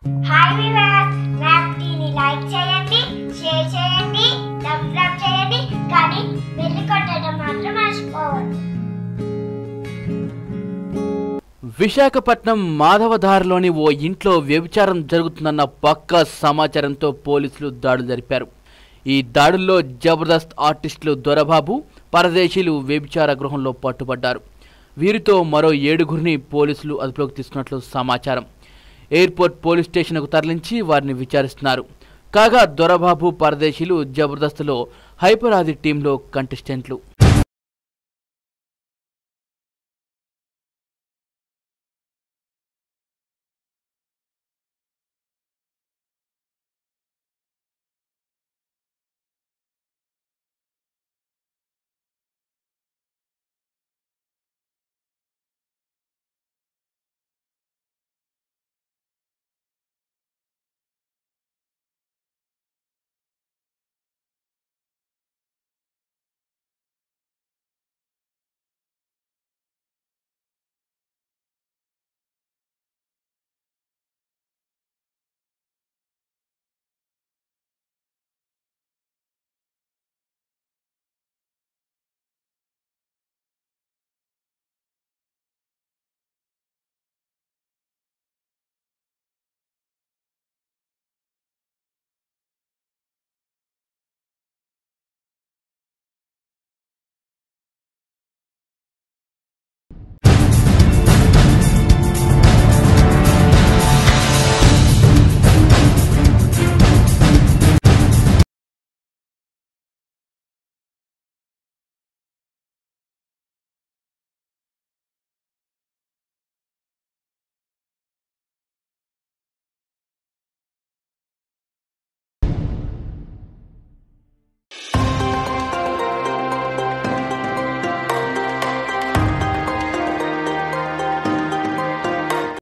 hi viewers మ్యాప్టీని like చేయండి share చేయండి థమ్స్ అప్ చేయండి కానీ బెల్ కొట్టడం మాత్రం మర్చిపోవద్దు విశాఖపట్నం మాధవధారలోని ఓ ఇంట్లో వ్యభిచారం జరుగుతుందన్న పక్కా సమాచారంతో పోలీసులు దాడులు జరిపారు ఈ దాడుల్లో జబర్దస్త్ ఆర్టిస్టులు దొరబాబు పరదేశీలు వ్యభిచార గృహంలో పట్టుబడ్డారు వీరితో మరో ఏడుగురిని పోలీసులు అదుపులోకి తీసుకున్నట్లు సమాచారం ఎయిర్పోర్ట్ పోలీస్ స్టేషన్కు తరలించి వారిని విచారిస్తున్నారు కాగా దొరబాబు పరదేశీలు జబర్దస్త్లో హైపరాది టీంలో కంటెస్టెంట్లు